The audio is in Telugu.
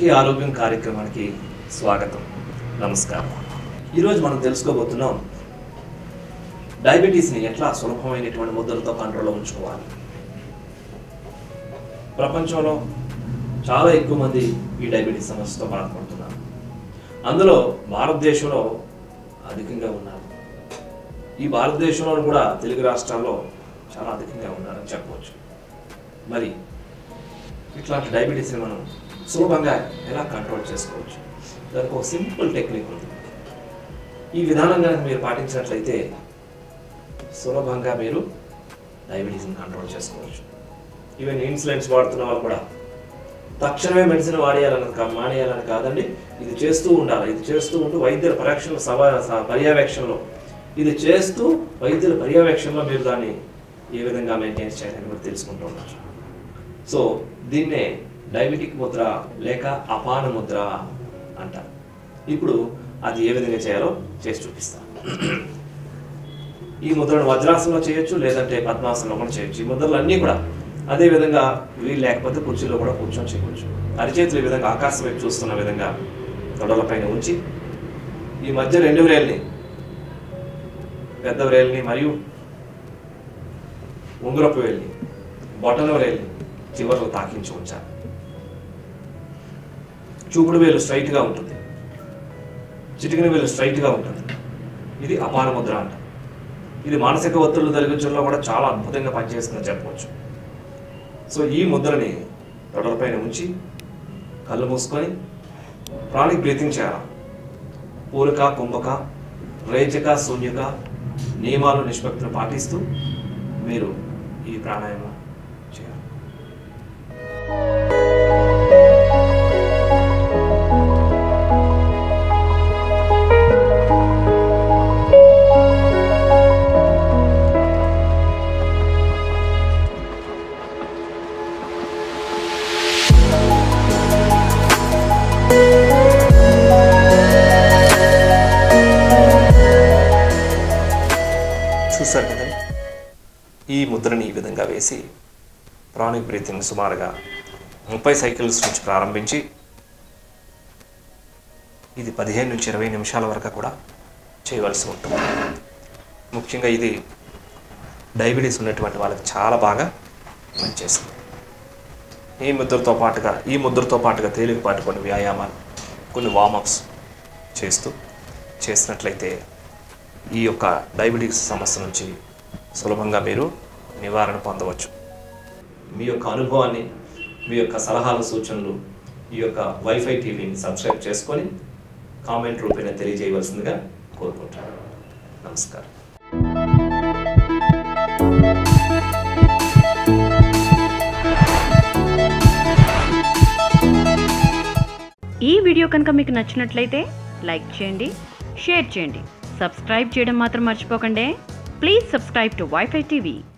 అందరికీ ఆరోగ్యం కార్యక్రమానికి స్వాగతం నమస్కారం ఈరోజు మనం తెలుసుకోబోతున్నాం డయాబెటీస్ని ఎట్లా సులభమైనటువంటి ముద్రలతో కంట్రోల్లో ఉంచుకోవాలి ప్రపంచంలో చాలా ఎక్కువ మంది ఈ డయాబెటీస్ సమస్యతో బాధపడుతున్నారు అందులో భారతదేశంలో అధికంగా ఉన్నారు ఈ భారతదేశంలో కూడా తెలుగు రాష్ట్రాల్లో చాలా అధికంగా ఉన్నారని చెప్పవచ్చు మరి ఇట్లాంటి డయాబెటీస్ని మనం సులభంగా ఎలా కంట్రోల్ చేసుకోవచ్చు దానికి ఒక సింపుల్ టెక్నిక్ ఉంది ఈ విధానం కనుక మీరు పాటించినట్లయితే సులభంగా మీరు డయాబెటీస్ని కంట్రోల్ చేసుకోవచ్చు ఈవెన్ ఇన్సులిన్స్ వాడుతున్న వాళ్ళు కూడా తక్షణమే మెడిసిన్ వాడేయాలని కా- మానేయాలని కాదండి ఇది చేస్తూ ఉండాలి ఇది చేస్తూ ఉంటూ వైద్యుల పరీక్షల సభ స- పర్యవేక్షణలో ఇది చేస్తూ వైద్యుల పర్యవేక్షణలో మీరు దాన్ని ఏ విధంగా మెయింటైన్ చేయాలని కూడా తెలుసుకుంటూ ఉండొచ్చు సో దీన్నే డయాబెటిక్ ముద్ర లేక అపాన ముద్ర అంటారు ఇప్పుడు అది ఏ విధంగా చేయాలో చేసి చూపిస్తాను ఈ ముద్రను వజ్రాసనంలో చేయొచ్చు లేదంటే పద్మాసనంలో కూడా చేయొచ్చు ఈ ముద్రలు అన్నీ కూడా అదే విధంగా వీలు లేకపోతే కుర్చీలో కూడా కూర్చొని చేయవచ్చు అరిచేతులు ఈ విధంగా ఆకాశం వైపు చూస్తున్న విధంగా తొడల పైన ఉంచి ఈ మధ్య రెండు వ్రేల్ని పెద్ద వ్రేల్ని మరియు ఉంగరపు వేల్ని బొటన వ్రేల్ని చివరిలో తాకించి ఉంచాలి చూపుడు వేలు స్ట్రైట్గా ఉంటుంది చిటికిన వేలు స్ట్రైట్గా ఉంటుంది ఇది అపాన ముద్ర అంట ఇది మానసిక ఒత్తిళ్లు తొలగించడంలో కూడా చాలా అద్భుతంగా పనిచేస్తుందని చెప్పవచ్చు సో ఈ ముద్రని తొడలపైన ఉంచి కళ్ళు మూసుకొని ప్రాణిక్ బ్రీతింగ్ చేయాలి పూరక కుంభక రేచక శూన్యక నియమాలు నిష్పత్తులు పాటిస్తూ మీరు ఈ ప్రాణాయామం చేయాలి చూసారు కదండి ఈ ముద్రని ఈ విధంగా వేసి ప్రాణిక్ బ్రీతింగ్ సుమారుగా ముప్పై సైకిల్స్ నుంచి ప్రారంభించి ఇది పదిహేను నుంచి ఇరవై నిమిషాల వరకు కూడా చేయవలసి ఉంటుంది ముఖ్యంగా ఇది డయాబెటీస్ ఉన్నటువంటి వాళ్ళకి చాలా బాగా పనిచేస్తుంది ఈ ముద్రతో పాటుగా ఈ ముద్రతో పాటుగా తేలికపాటి కొన్ని వ్యాయామాలు కొన్ని వార్మప్స్ చేస్తూ చేసినట్లయితే ఈ యొక్క డయాబెటీస్ సమస్య నుంచి సులభంగా మీరు నివారణ పొందవచ్చు మీ యొక్క అనుభవాన్ని మీ యొక్క సలహాలు సూచనలు ఈ యొక్క వైఫై టీవీని సబ్స్క్రైబ్ చేసుకొని కామెంట్ రూపేణ తెలియజేయవలసిందిగా కోరుకుంటాను నమస్కారం ఈ వీడియో కనుక మీకు నచ్చినట్లయితే లైక్ చేయండి షేర్ చేయండి సబ్స్క్రైబ్ చేయడం మాత్రం మర్చిపోకండి please subscribe to WiFi TV